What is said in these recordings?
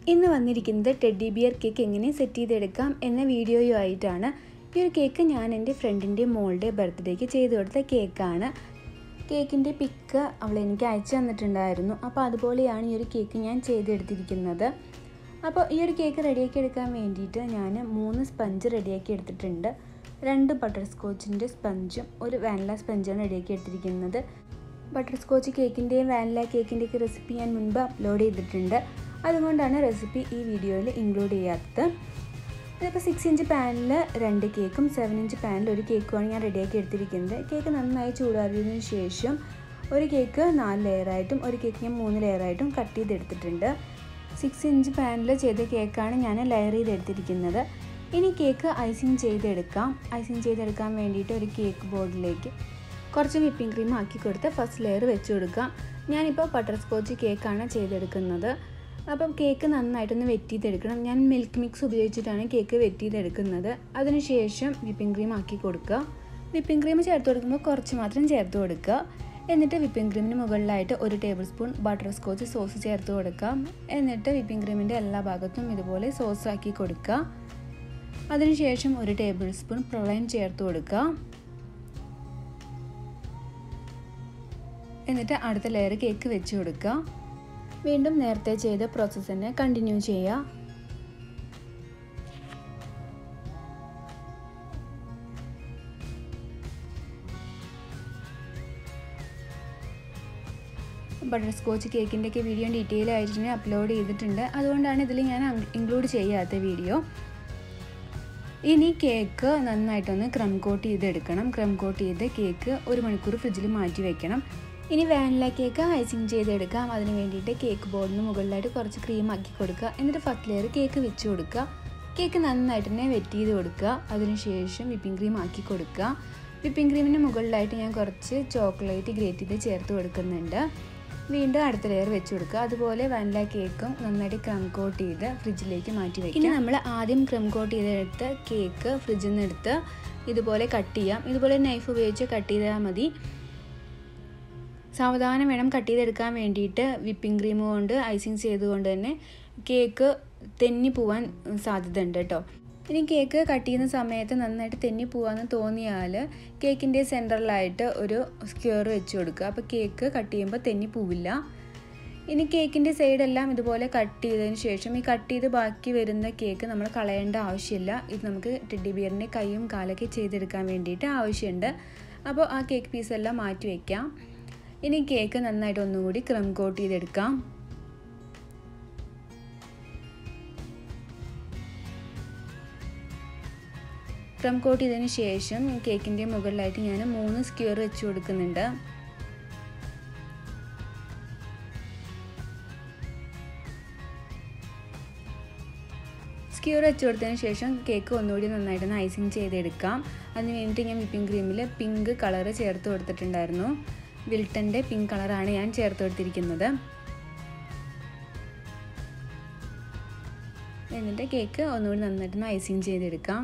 ഇന്ന് വന്നിരിക്കുന്നത് teddy bear cake എങ്ങനെ സെറ്റ് ചെയ്തെടുക്കാം എന്ന വീഡിയോയുമായിട്ടാണ് ഈ ഒരു കേക്ക് ഞാൻ എൻ്റെ ഫ്രണ്ടിൻ്റെ മോളുടെ ബർത്ത്ഡേക്ക് ചെയ്തു കൊടുത്ത കേക്കാണ് കേക്കിൻ്റെ പിക്ക് അവൾ എനിക്ക് അയച്ചു തന്നിട്ടുണ്ടായിരുന്നു അപ്പോൾ അതുപോലെയാണ് ഈ ഒരു കേക്ക് ഞാൻ ചെയ്തെടുത്തിരിക്കുന്നത് അപ്പോൾ ഈ ഒരു കേക്ക് റെഡിയാക്കി എടുക്കാൻ വേണ്ടിയിട്ട് ഞാൻ മൂന്ന് സ്പഞ്ച് റെഡിയാക്കി എടുത്തിട്ടുണ്ട് രണ്ട് ബട്ടർ സ്കോച്ചിൻ്റെ സ്പഞ്ചും ഒരു വാനില സ്പഞ്ചാണ് റെഡിയാക്കി എടുത്തിരിക്കുന്നത് ബട്ടർ സ്കോച്ച് കേക്കിൻ്റെയും വാനില കേക്കിൻ്റെയൊക്കെ റെസിപ്പി ഞാൻ മുൻപ് അപ്ലോഡ് ചെയ്തിട്ടുണ്ട് അതുകൊണ്ടാണ് റെസിപ്പി ഈ വീഡിയോയിൽ ഇൻക്ലൂഡ് ചെയ്യാത്തത് ഇതിപ്പോൾ സിക്സ് ഇഞ്ച് പാനിൽ രണ്ട് കേക്കും സെവൻ ഇഞ്ച് പാനിൽ ഒരു കേക്കുമാണ് ഞാൻ റെഡിയാക്കി എടുത്തിരിക്കുന്നത് കേക്ക് നന്നായി ചൂടാറിയതിനു ശേഷം ഒരു കേക്ക് നാല് ലെയറായിട്ടും ഒരു കേക്ക് ഞാൻ മൂന്ന് ലെയറായിട്ടും കട്ട് ചെയ്തെടുത്തിട്ടുണ്ട് സിക്സ് ഇഞ്ച് പാനിൽ ചെയ്ത കേക്കാണ് ഞാൻ ലെയർ ചെയ്തെടുത്തിരിക്കുന്നത് ഇനി കേക്ക് ഐസിങ് ചെയ്തെടുക്കാം ഐസിങ് ചെയ്തെടുക്കാൻ വേണ്ടിയിട്ട് ഒരു കേക്ക് ബോർഡിലേക്ക് കുറച്ച് വിപ്പിംഗ് ക്രീം ആക്കി കൊടുത്ത് ഫസ്റ്റ് ലെയർ വെച്ച് കൊടുക്കാം ഞാനിപ്പോൾ ബട്ടർ സ്കോച്ച് കേക്കാണ് ചെയ്തെടുക്കുന്നത് അപ്പം കേക്ക് നന്നായിട്ടൊന്ന് വെറ്റ് ചെയ്തെടുക്കണം ഞാൻ മിൽക്ക് മിക്സ് ഉപയോഗിച്ചിട്ടാണ് കേക്ക് വെറ്റ് ചെയ്തെടുക്കുന്നത് അതിനുശേഷം വിപ്പിംഗ് ക്രീം ആക്കി കൊടുക്കുക വിപ്പിംഗ് ക്രീം ചേർത്ത് കൊടുക്കുമ്പോൾ കുറച്ച് മാത്രം ചേർത്ത് കൊടുക്കുക എന്നിട്ട് വിപ്പിംഗ് ക്രീമിന് മുകളിലായിട്ട് ഒരു tablespoon butter scotch sauce ചേർത്ത് കൊടുക്കാം എന്നിട്ട് വിപ്പിംഗ് ക്രീമിൻ്റെ എല്ലാ ഭാഗത്തും ഇതുപോലെ സോസ് ആക്കി കൊടുക്കുക അതിനുശേഷം ഒരു ടേബിൾ സ്പൂൺ പ്രളയം ചേർത്ത് കൊടുക്കുക എന്നിട്ട് അടുത്ത ലെയർ കേക്ക് വെച്ച് കൊടുക്കുക വീണ്ടും നേരത്തെ ചെയ്ത പ്രോസസ്സ് തന്നെ കണ്ടിന്യൂ ചെയ്യുക ബട്ടർ സ്കോച്ച് കേക്കിൻ്റെയൊക്കെ വീഡിയോ ഡീറ്റെയിൽ ആയിട്ട് ഞാൻ അപ്ലോഡ് ചെയ്തിട്ടുണ്ട് അതുകൊണ്ടാണ് ഇതിൽ ഞാൻ ഇൻക്ലൂഡ് ചെയ്യാത്ത വീഡിയോ ഇനി കേക്ക് നന്നായിട്ടൊന്ന് ക്രം കോട്ട് ചെയ്തെടുക്കണം ക്രം കോട്ട് ചെയ്ത് കേക്ക് ഒരു മണിക്കൂർ ഫ്രിഡ്ജിൽ മാറ്റി വെക്കണം ഇനി വാനില കേക്ക് ഐസിങ് ചെയ്തെടുക്കാം അതിന് വേണ്ടിയിട്ട് കേക്ക് ബോർഡിന് മുകളിലായിട്ട് കുറച്ച് ക്രീം ആക്കി കൊടുക്കുക എന്നിട്ട് ഫസ്റ്റ് ലെയർ കേക്ക് വെച്ച് കൊടുക്കുക കേക്ക് നന്നായിട്ട് തന്നെ വെറ്റ് ചെയ്ത് കൊടുക്കുക അതിനുശേഷം വിപ്പിംഗ് ക്രീം ആക്കി കൊടുക്കുക വിപ്പിംഗ് ക്രീമിന് മുകളിലായിട്ട് ഞാൻ കുറച്ച് ചോക്ലേറ്റ് ഗ്രേറ്റ് ചെയ്ത് ചേർത്ത് കൊടുക്കുന്നുണ്ട് വീണ്ടും അടുത്ത ലെയർ വെച്ച് കൊടുക്കുക അതുപോലെ വാനില കേക്കും നന്നായിട്ട് ക്രം കോട്ട് ചെയ്ത് ഫ്രിഡ്ജിലേക്ക് മാറ്റി വയ്ക്കുക ഇനി നമ്മൾ ആദ്യം ക്രം കോട്ട് ചെയ്തെടുത്ത് കേക്ക് ഫ്രിഡ്ജിൽ നിന്ന് എടുത്ത് ഇതുപോലെ കട്ട് ചെയ്യാം ഇതുപോലെ നൈഫ് ഉപയോഗിച്ച് കട്ട് ചെയ്താൽ മതി സാവധാനം വേണം കട്ട് ചെയ്തെടുക്കാൻ വേണ്ടിയിട്ട് വിപ്പിംഗ് ക്രീം കൊണ്ട് ഐസിങ് ചെയ്തുകൊണ്ട് തന്നെ കേക്ക് തെന്നി പോവാൻ സാധ്യത ഉണ്ട് കേട്ടോ ഇനി കേക്ക് കട്ട് ചെയ്യുന്ന സമയത്ത് നന്നായിട്ട് തെന്നി പോവാന്ന് തോന്നിയാൽ കേക്കിൻ്റെ സെൻറ്ററിലായിട്ട് ഒരു സ്ക്വയർ വെച്ച് കൊടുക്കുക അപ്പോൾ കേക്ക് കട്ട് ചെയ്യുമ്പോൾ തെന്നി പോവില്ല ഇനി കേക്കിൻ്റെ സൈഡെല്ലാം ഇതുപോലെ കട്ട് ചെയ്തതിന് ശേഷം ഈ കട്ട് ചെയ്ത് ബാക്കി വരുന്ന കേക്ക് നമ്മൾ കളയേണ്ട ആവശ്യമില്ല ഇത് നമുക്ക് ടെഡി ബിയറിൻ്റെ കൈയും കാലൊക്കെ ചെയ്തെടുക്കാൻ വേണ്ടിയിട്ട് ആവശ്യമുണ്ട് അപ്പോൾ ആ കേക്ക് പീസെല്ലാം മാറ്റി വയ്ക്കാം ഇനി കേക്ക് നന്നായിട്ട് ഒന്നുകൂടി ക്രം കോട്ട് ചെയ്തെടുക്കാം ക്രം കോട്ട് ചെയ്തതിന് ശേഷം കേക്കിൻ്റെ മുകളിലായിട്ട് ഞാൻ മൂന്ന് സ്ക്യൂർ വെച്ച് കൊടുക്കുന്നുണ്ട് സ്ക്യൂർ വെച്ച് കൊടുത്തതിന് ശേഷം കേക്ക് ഒന്നുകൂടി നന്നായിട്ടൊന്ന് ഐസിങ് ചെയ്തെടുക്കാം അതിന് വേണ്ടിയിട്ട് ഞാൻ വിപ്പിംഗ് ക്രീമിൽ പിങ്ക് കളറ് ചേർത്ത് കൊടുത്തിട്ടുണ്ടായിരുന്നു വിൽട്ടൻ്റെ പിങ്ക് കളറാണ് ഞാൻ ചേർത്ത് കൊടുത്തിരിക്കുന്നത് എന്നിട്ട് കേക്ക് ഒന്നുകൂടി നന്നായിട്ടൊന്ന് ഐസിങ് ചെയ്തെടുക്കാം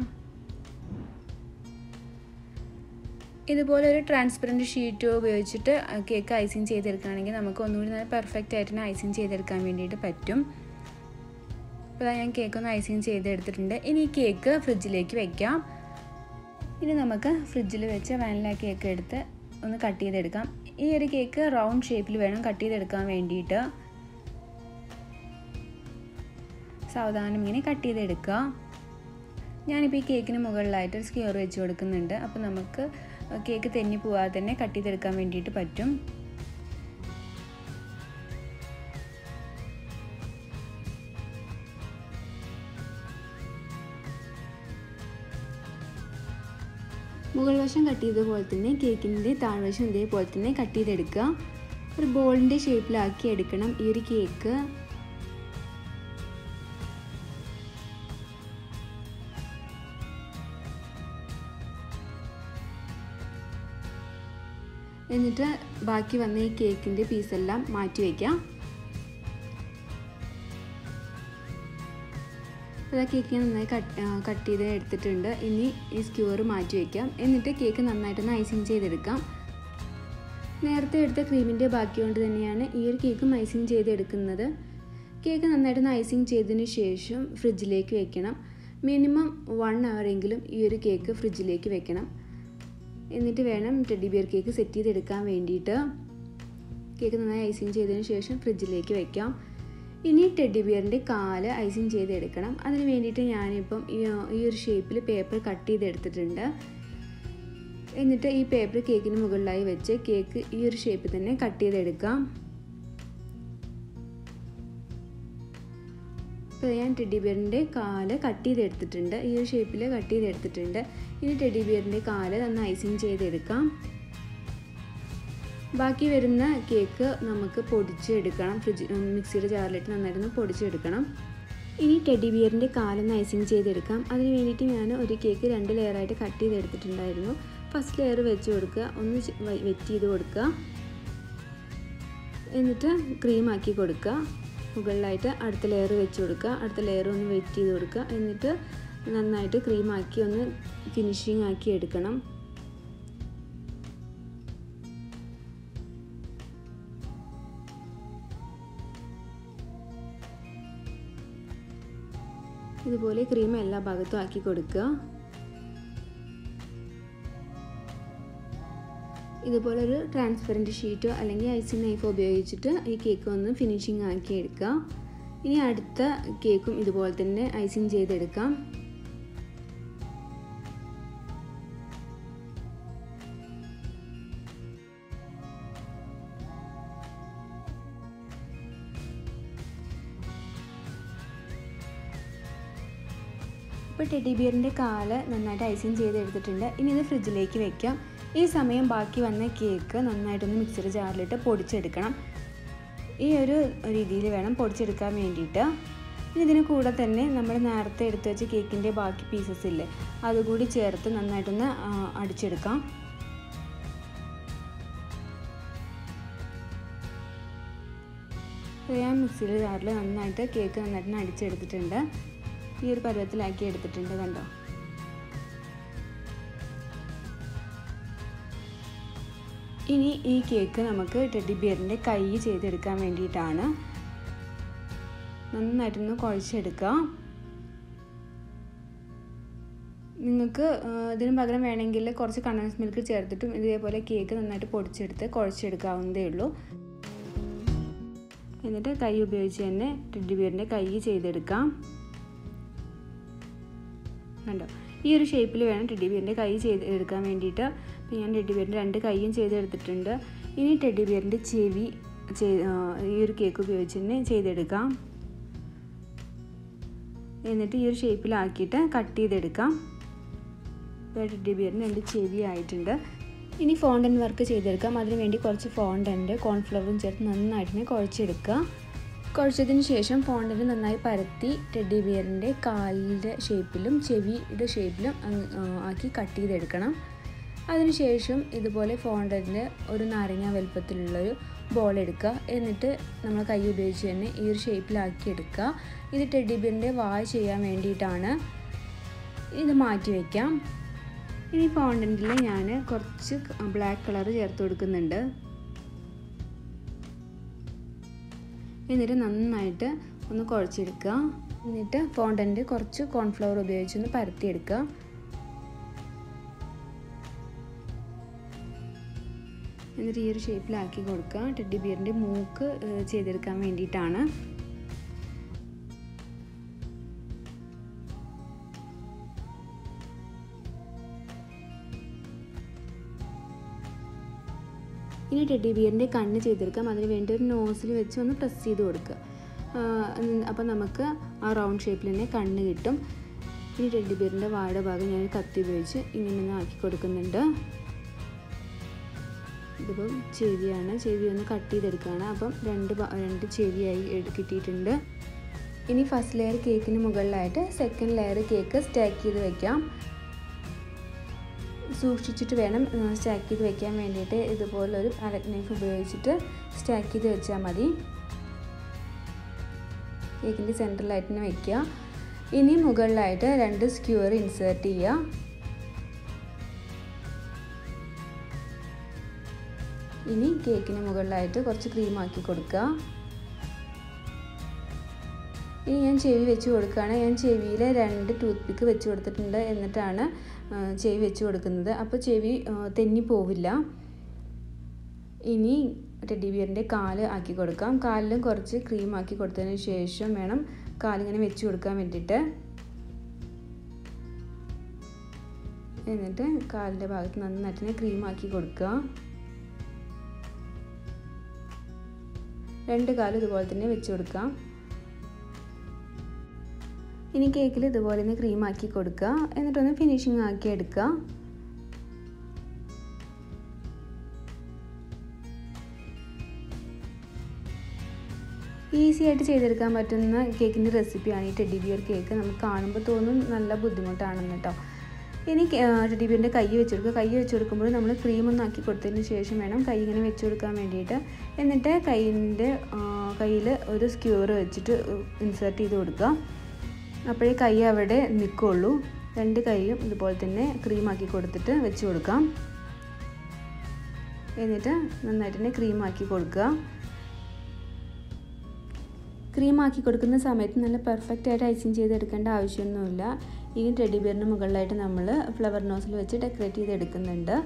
ഇതുപോലെ ഒരു ട്രാൻസ്പെറൻറ്റ് ഷീറ്റ് ഉപയോഗിച്ചിട്ട് കേക്ക് ഐസിങ് ചെയ്തെടുക്കുകയാണെങ്കിൽ നമുക്ക് ഒന്നുകൂടി നല്ല പെർഫെക്റ്റ് ആയിട്ട് തന്നെ ഐസിങ് ചെയ്തെടുക്കാൻ വേണ്ടിയിട്ട് പറ്റും അപ്പോൾ ഞാൻ കേക്ക് ഒന്ന് ഐസിങ് ചെയ്തെടുത്തിട്ടുണ്ട് ഇനി ഈ കേക്ക് ഫ്രിഡ്ജിലേക്ക് വെക്കാം ഇനി നമുക്ക് ഫ്രിഡ്ജിൽ വെച്ച് വാനില കേക്ക് എടുത്ത് ഒന്ന് കട്ട് ചെയ്തെടുക്കാം ഈ ഒരു കേക്ക് റൗണ്ട് ഷേപ്പിൽ വേണം കട്ട് ചെയ്തെടുക്കാൻ വേണ്ടിയിട്ട് സാവധാനം ഇങ്ങനെ കട്ട് ചെയ്തെടുക്കുക ഞാനിപ്പോൾ ഈ കേക്കിന് മുകളിലായിട്ട് ഒരു സ്ക്യൂർ വെച്ച് കൊടുക്കുന്നുണ്ട് അപ്പോൾ നമുക്ക് കേക്ക് തെന്നി പോവാതെ തന്നെ കട്ട് ചെയ്തെടുക്കാൻ വേണ്ടിയിട്ട് പറ്റും മുകൾ വശം കട്ട് ചെയ്തതുപോലെ തന്നെ കേക്കിൻ്റെ താഴ്വശം ഇതേപോലെ തന്നെ കട്ട് ചെയ്തെടുക്കുക ഒരു ബോളിൻ്റെ ഷേപ്പിലാക്കി എടുക്കണം ഈ ഒരു കേക്ക് എന്നിട്ട് ബാക്കി വന്ന ഈ കേക്കിൻ്റെ പീസെല്ലാം മാറ്റി വയ്ക്കാം അതാ കേക്ക് നന്നായി കട്ട് കട്ട് ചെയ്ത് എടുത്തിട്ടുണ്ട് ഇനി ഈ സ്ക്യൂർ മാറ്റി വയ്ക്കാം എന്നിട്ട് കേക്ക് നന്നായിട്ടൊന്ന് ഐസിങ് ചെയ്തെടുക്കാം നേരത്തെ എടുത്ത ക്രീമിൻ്റെ ബാക്കി കൊണ്ട് തന്നെയാണ് ഈ ഒരു കേക്കും ഐസിങ് ചെയ്തെടുക്കുന്നത് കേക്ക് നന്നായിട്ട് ഐസിങ് ചെയ്തതിന് ശേഷം ഫ്രിഡ്ജിലേക്ക് വെക്കണം മിനിമം വൺ എങ്കിലും ഈ ഒരു കേക്ക് ഫ്രിഡ്ജിലേക്ക് വെക്കണം എന്നിട്ട് വേണം ടെഡി ബിയർ കേക്ക് സെറ്റ് ചെയ്തെടുക്കാൻ വേണ്ടിയിട്ട് കേക്ക് നന്നായി ഐസിങ് ചെയ്തതിന് ശേഷം ഫ്രിഡ്ജിലേക്ക് വെക്കാം ഇനി ടെഡി ബിയറിൻ്റെ കാല് ഐസിങ് ചെയ്തെടുക്കണം അതിന് വേണ്ടിയിട്ട് ഞാനിപ്പം ഈ ഈ ഒരു ഷേപ്പിൽ പേപ്പർ കട്ട് ചെയ്തെടുത്തിട്ടുണ്ട് എന്നിട്ട് ഈ പേപ്പർ കേക്കിന് മുകളിലായി വെച്ച് കേക്ക് ഈ ഒരു ഷേപ്പിൽ തന്നെ കട്ട് ചെയ്തെടുക്കാം ഇപ്പോൾ ഞാൻ ടെഡി ബിയറിൻ്റെ കാല് കട്ട് ചെയ്തെടുത്തിട്ടുണ്ട് ഈ ഒരു ഷേപ്പിൽ കട്ട് ചെയ്തെടുത്തിട്ടുണ്ട് ഇനി ടെഡി ബിയറിൻ്റെ കാല് നന്ന് ഐസിങ് ചെയ്തെടുക്കാം ബാക്കി വരുന്ന കേക്ക് നമുക്ക് പൊടിച്ചെടുക്കണം ഫ്രിഡ്ജ് മിക്സിയുടെ ജാറിലിട്ട് നന്നായിട്ടൊന്ന് പൊടിച്ചെടുക്കണം ഇനി ടെഡി ബിയറിൻ്റെ കാലൊന്ന് ഐസിങ് ചെയ്തെടുക്കാം അതിന് വേണ്ടിയിട്ട് ഞാൻ ഒരു കേക്ക് രണ്ട് ലെയറായിട്ട് കട്ട് ചെയ്തെടുത്തിട്ടുണ്ടായിരുന്നു ഫസ്റ്റ് ലെയർ വെച്ച് കൊടുക്കുക ഒന്ന് വെറ്റ് ചെയ്ത് കൊടുക്കുക എന്നിട്ട് ക്രീം ആക്കി കൊടുക്കുക മുകളിലായിട്ട് അടുത്ത ലെയർ വെച്ച് കൊടുക്കുക അടുത്ത ലെയർ ഒന്ന് വെറ്റ് ചെയ്ത് കൊടുക്കുക എന്നിട്ട് നന്നായിട്ട് ക്രീം ആക്കി ഒന്ന് ഫിനിഷിങ് ആക്കി എടുക്കണം ഇതുപോലെ ക്രീം എല്ലാ ഭാഗത്തും ആക്കി കൊടുക്കുക ഇതുപോലെ ഒരു ട്രാൻസ്പെറൻറ്റ് ഷീറ്റോ അല്ലെങ്കിൽ ഐസിങ് നൈഫോ ഉപയോഗിച്ചിട്ട് ഈ കേക്ക് ഒന്ന് ഫിനിഷിങ് ആക്കി എടുക്കുക ഇനി അടുത്ത കേക്കും ഇതുപോലെ തന്നെ ഐസിങ് ചെയ്തെടുക്കാം ഇപ്പോൾ ടെഡി ബിയറിൻ്റെ കാല് നന്നായിട്ട് ഐസിങ് ചെയ്തെടുത്തിട്ടുണ്ട് ഇനി ഇത് ഫ്രിഡ്ജിലേക്ക് വെക്കാം ഈ സമയം ബാക്കി വന്ന കേക്ക് നന്നായിട്ടൊന്ന് മിക്സർ ജാറിലിട്ട് പൊടിച്ചെടുക്കണം ഈ ഒരു രീതിയിൽ വേണം പൊടിച്ചെടുക്കാൻ വേണ്ടിയിട്ട് ഇനി ഇതിന് കൂടെ തന്നെ നമ്മൾ നേരത്തെ എടുത്തു വെച്ച കേക്കിൻ്റെ ബാക്കി പീസസ് ഇല്ലേ അതുകൂടി ചേർത്ത് നന്നായിട്ടൊന്ന് അടിച്ചെടുക്കാം ഞാൻ മിക്സിയുടെ ജാറിൽ നന്നായിട്ട് കേക്ക് നന്നായിട്ട് അടിച്ചെടുത്തിട്ടുണ്ട് ഈ ഒരു പരുവത്തിലാക്കി എടുത്തിട്ടുണ്ട് കണ്ടോ ഇനി ഈ കേക്ക് നമുക്ക് ടെഡി ബിയറിൻ്റെ കൈ ചെയ്തെടുക്കാൻ വേണ്ടിയിട്ടാണ് നന്നായിട്ടൊന്ന് കുഴച്ചെടുക്കുക നിങ്ങൾക്ക് ഇതിന് പകരം വേണമെങ്കിൽ കുറച്ച് കണ്ടൻസ് മിൽക്ക് ചേർത്തിട്ടും ഇതേപോലെ കേക്ക് നന്നായിട്ട് പൊടിച്ചെടുത്ത് കുഴച്ചെടുക്കാവുന്നതേ ഉള്ളൂ എന്നിട്ട് കൈ ഉപയോഗിച്ച് തന്നെ ടെഡി ബിയറിൻ്റെ കൈ ചെയ്തെടുക്കാം കണ്ടോ ഈ ഒരു ഷേപ്പിൽ വേണം ടെഡി ബിയറിൻ്റെ കൈ ചെയ്ത് എടുക്കാൻ വേണ്ടിയിട്ട് അപ്പോൾ ഞാൻ ടെഡി ബിയറിൻ്റെ രണ്ട് കൈയും ചെയ്തെടുത്തിട്ടുണ്ട് ഇനി ടെഡി ബിയറിൻ്റെ ചെവി ഈ ഒരു കേക്ക് ഉപയോഗിച്ച് തന്നെ ചെയ്തെടുക്കാം എന്നിട്ട് ഈ ഒരു ഷേപ്പിലാക്കിയിട്ട് കട്ട് ചെയ്തെടുക്കാം ടെഡി ബിയറിന് രണ്ട് ചെവി ആയിട്ടുണ്ട് ഇനി ഫോണ്ടൻ വർക്ക് ചെയ്തെടുക്കാം അതിന് വേണ്ടി കുറച്ച് ഫോണ്ടൻ്റ് കോൺഫ്ലവറും ചേർത്ത് നന്നായിട്ട് തന്നെ കുഴച്ചെടുക്കുക കുഴച്ചതിന് ശേഷം ഫോണ്ടൻ്റ് നന്നായി പരത്തി ടെഡി ബിയറിൻ്റെ കാലിൻ്റെ ഷേപ്പിലും ചെവിയുടെ ഷേപ്പിലും ആക്കി കട്ട് ചെയ്തെടുക്കണം അതിനുശേഷം ഇതുപോലെ ഫോണ്ടൻ്റ് ഒരു നാരങ്ങ വലുപ്പത്തിലുള്ളൊരു ബോൾ എടുക്കുക എന്നിട്ട് നമ്മൾ കൈ ഉപയോഗിച്ച് തന്നെ ഈ ഒരു ഷേപ്പിലാക്കി എടുക്കുക ഇത് ടെഡി ബിയറിൻ്റെ വായ ചെയ്യാൻ വേണ്ടിയിട്ടാണ് ഇത് മാറ്റി വയ്ക്കാം ഇനി ഫോണ്ടൻറ്റിൽ ഞാൻ കുറച്ച് ബ്ലാക്ക് കളർ ചേർത്ത് കൊടുക്കുന്നുണ്ട് എന്നിട്ട് നന്നായിട്ട് ഒന്ന് കുഴച്ചെടുക്കുക എന്നിട്ട് ഫോണ്ടൻറ്റ് കുറച്ച് കോൺഫ്ലവർ ഉപയോഗിച്ചൊന്ന് പരത്തിയെടുക്കുക എന്നിട്ട് ഈ ഒരു ഷേപ്പിലാക്കി കൊടുക്കുക ടെഡി ബിയറിൻ്റെ മൂക്ക് ചെയ്തെടുക്കാൻ വേണ്ടിയിട്ടാണ് ഇനി ടെഡി ബിയറിൻ്റെ കണ്ണ് ചെയ്തെടുക്കാം അതിന് വേണ്ടി ഒരു നോസിൽ വെച്ച് ഒന്ന് പ്രസ് ചെയ്ത് കൊടുക്കുക അപ്പോൾ നമുക്ക് ആ റൗണ്ട് ഷേപ്പിൽ തന്നെ കണ്ണ് കിട്ടും ഇനി ടെഡി ബിയറിൻ്റെ വാഴ ഭാഗം ഞാൻ കത്തി ഉപയോഗിച്ച് ഇങ്ങനെ ഒന്ന് ആക്കി കൊടുക്കുന്നുണ്ട് ഇതിപ്പം ചെവിയാണ് ചെവി ഒന്ന് കട്ട് ചെയ്തെടുക്കുകയാണ് അപ്പം രണ്ട് രണ്ട് ചെവിയായി കിട്ടിയിട്ടുണ്ട് ഇനി ഫസ്റ്റ് ലെയർ കേക്കിന് മുകളിലായിട്ട് സെക്കൻഡ് ലെയർ കേക്ക് സ്റ്റാക്ക് ചെയ്ത് വെക്കാം സൂക്ഷിച്ചിട്ട് വേണം സ്റ്റാക്ക് ചെയ്ത് വെക്കാൻ വേണ്ടിയിട്ട് ഇതുപോലൊരു പാലറ്റ് നൈഫ് ഉപയോഗിച്ചിട്ട് സ്റ്റാക്ക് ചെയ്ത് വെച്ചാൽ മതി കേക്കിൻ്റെ സെൻറ്ററിലായിട്ട് തന്നെ വെക്കുക ഇനി മുകളിലായിട്ട് രണ്ട് സ്ക്യൂർ ഇൻസേർട്ട് ചെയ്യുക ഇനി കേക്കിന് മുകളിലായിട്ട് കുറച്ച് ക്രീം ആക്കി കൊടുക്കുക ഇനി ഞാൻ ചെവി വെച്ച് കൊടുക്കുകയാണ് ഞാൻ ചെവിയിൽ രണ്ട് ടൂത്ത് പിക്ക് വെച്ച് കൊടുത്തിട്ടുണ്ട് എന്നിട്ടാണ് ചെവി വെച്ച് കൊടുക്കുന്നത് അപ്പോൾ ചെവി തെന്നി പോവില്ല ഇനി ടെഡി ബിയറിൻ്റെ കാല് ആക്കി കൊടുക്കാം കാലിലും കുറച്ച് ക്രീം ആക്കി കൊടുത്തതിന് ശേഷം വേണം കാലിങ്ങനെ വെച്ച് കൊടുക്കാൻ വേണ്ടിയിട്ട് എന്നിട്ട് കാലിൻ്റെ ഭാഗത്ത് നന്നായിട്ട് ക്രീം ആക്കി കൊടുക്കുക രണ്ട് കാലും ഇതുപോലെ തന്നെ വെച്ച് കൊടുക്കാം ഇനി കേക്കിൽ ഇതുപോലെ തന്നെ ക്രീം ആക്കി കൊടുക്കുക എന്നിട്ടൊന്ന് ഫിനിഷിങ് ആക്കി എടുക്കുക ഈസി ആയിട്ട് ചെയ്തെടുക്കാൻ പറ്റുന്ന കേക്കിൻ്റെ റെസിപ്പിയാണ് ഈ ടെഡി ബിയർ കേക്ക് നമുക്ക് കാണുമ്പോൾ തോന്നും നല്ല ബുദ്ധിമുട്ടാണെന്ന് കേട്ടോ ഇനി ടെഡി ബിയറിൻ്റെ കൈ വെച്ച് കൊടുക്കുക കൈ വെച്ച് കൊടുക്കുമ്പോൾ നമ്മൾ ക്രീം ഒന്ന് ആക്കി കൊടുത്തതിന് ശേഷം വേണം കൈ ഇങ്ങനെ വെച്ച് കൊടുക്കാൻ വേണ്ടിയിട്ട് എന്നിട്ട് കൈയിൻ്റെ കയ്യിൽ ഒരു സ്ക്യൂർ വെച്ചിട്ട് ഇൻസേർട്ട് ചെയ്ത് കൊടുക്കുക അപ്പോഴേ കൈ അവിടെ നിൽക്കുള്ളൂ രണ്ട് കൈയും ഇതുപോലെ തന്നെ ക്രീം ആക്കി കൊടുത്തിട്ട് വെച്ച് കൊടുക്കാം എന്നിട്ട് നന്നായിട്ട് തന്നെ ക്രീം ആക്കി കൊടുക്കുക ക്രീം ആക്കി കൊടുക്കുന്ന സമയത്ത് നല്ല പെർഫെക്റ്റ് ആയിട്ട് ഐസിങ് ചെയ്തെടുക്കേണ്ട ആവശ്യമൊന്നുമില്ല ഇനി ടെഡി ബിയറിന് മുകളിലായിട്ട് നമ്മൾ ഫ്ലവർ നോസിൽ വെച്ച് ഡെക്കറേറ്റ് ചെയ്തെടുക്കുന്നുണ്ട്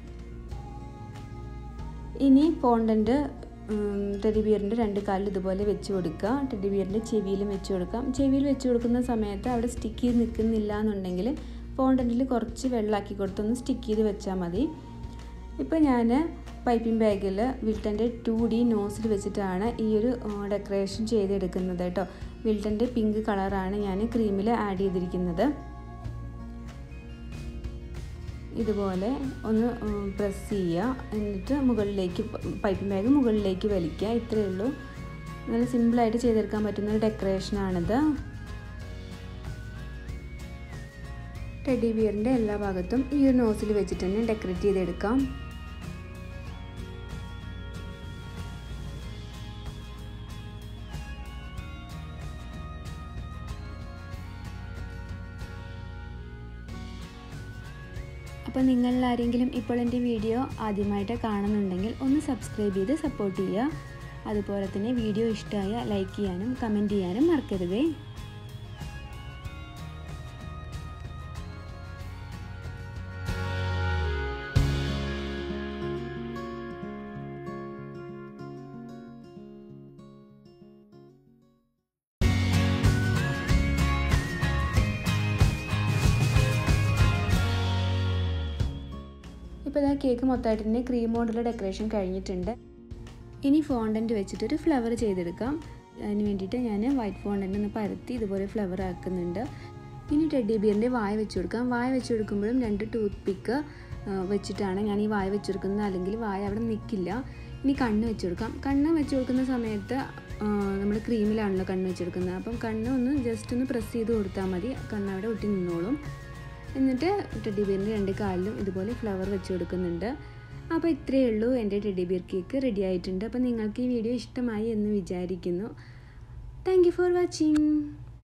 ഇനി ഫോണ്ടൻറ്റ് ടെഡി ബിയറിൻ്റെ രണ്ട് കാലിൽ ഇതുപോലെ വെച്ച് കൊടുക്കുക ടെഡി ബിയറിൻ്റെ ചെവിയിലും വെച്ച് കൊടുക്കാം ചെവിയിൽ വെച്ച് കൊടുക്കുന്ന സമയത്ത് അവിടെ സ്റ്റിക്ക് ചെയ്ത് നിൽക്കുന്നില്ല എന്നുണ്ടെങ്കിൽ ഫോണ്ടൻറ്റിൽ കുറച്ച് വെള്ളമാക്കി കൊടുത്തൊന്ന് സ്റ്റിക്ക് ചെയ്ത് വെച്ചാൽ മതി ഇപ്പോൾ ഞാൻ പൈപ്പിംഗ് ബാഗിൽ വിൽട്ടൻ്റെ ടു ഡി നോസിൽ വെച്ചിട്ടാണ് ഈ ഒരു ഡെക്കറേഷൻ ചെയ്തെടുക്കുന്നത് കേട്ടോ വിൽട്ടൻ്റെ പിങ്ക് കളറാണ് ഞാൻ ക്രീമിൽ ആഡ് ചെയ്തിരിക്കുന്നത് ഇതുപോലെ ഒന്ന് പ്രസ് ചെയ്യുക എന്നിട്ട് മുകളിലേക്ക് പൈപ്പിംഗ് ബാഗ് മുകളിലേക്ക് വലിക്കുക ഇത്രയേ ഉള്ളൂ നല്ല സിമ്പിളായിട്ട് ചെയ്തെടുക്കാൻ പറ്റുന്ന ഒരു ഡെക്കറേഷനാണിത് ടെഡി ബിയറിൻ്റെ എല്ലാ ഭാഗത്തും ഈ ഒരു നോസിൽ വെച്ചിട്ട് തന്നെ ഡെക്കറേറ്റ് ചെയ്തെടുക്കാം അപ്പോൾ നിങ്ങളിൽ ആരെങ്കിലും ഇപ്പോൾ എൻ്റെ വീഡിയോ ആദ്യമായിട്ട് കാണുന്നുണ്ടെങ്കിൽ ഒന്ന് സബ്സ്ക്രൈബ് ചെയ്ത് സപ്പോർട്ട് ചെയ്യുക അതുപോലെ തന്നെ വീഡിയോ ഇഷ്ടമായ ലൈക്ക് ചെയ്യാനും കമൻറ്റ് ചെയ്യാനും മറക്കരുതേ ഇപ്പോൾ ഇതാ കേക്ക് മൊത്തമായിട്ട് തന്നെ ക്രീം കൊണ്ടുള്ള ഡെക്കറേഷൻ കഴിഞ്ഞിട്ടുണ്ട് ഇനി ഫോണ്ടൻറ്റ് വെച്ചിട്ടൊരു ഫ്ലവർ ചെയ്തെടുക്കാം അതിന് വേണ്ടിയിട്ട് ഞാൻ വൈറ്റ് ഫോണ്ടൻ്റ് ഒന്ന് പരത്തി ഇതുപോലെ ഫ്ലവർ ആക്കുന്നുണ്ട് ഇനി ടെഡി ബിയറിൻ്റെ വായ വെച്ച് കൊടുക്കാം വായ വെച്ച് കൊടുക്കുമ്പോഴും രണ്ട് ടൂത്ത് പിക്ക് വെച്ചിട്ടാണ് ഞാൻ ഈ വായ വെച്ച് കൊടുക്കുന്നത് അല്ലെങ്കിൽ വായ അവിടെ നിൽക്കില്ല ഇനി കണ്ണ് വെച്ച് കൊടുക്കാം കണ്ണ് വെച്ച് കൊടുക്കുന്ന സമയത്ത് നമ്മൾ ക്രീമിലാണല്ലോ കണ്ണ് വെച്ച് കൊടുക്കുന്നത് അപ്പം കണ്ണ് ഒന്ന് ജസ്റ്റ് ഒന്ന് പ്രസ് ചെയ്ത് കൊടുത്താൽ മതി കണ്ണ് അവിടെ ഒട്ടി നിന്നോളും എന്നിട്ട് ടെഡി ബിയറിൻ്റെ രണ്ട് കാലിലും ഇതുപോലെ ഫ്ലവർ വെച്ച് കൊടുക്കുന്നുണ്ട് അപ്പോൾ ഇത്രയേ ഉള്ളൂ എൻ്റെ ടെഡി ബിയർ കേക്ക് റെഡി ആയിട്ടുണ്ട് അപ്പോൾ നിങ്ങൾക്ക് ഈ വീഡിയോ ഇഷ്ടമായി എന്ന് വിചാരിക്കുന്നു താങ്ക് ഫോർ വാച്ചിങ്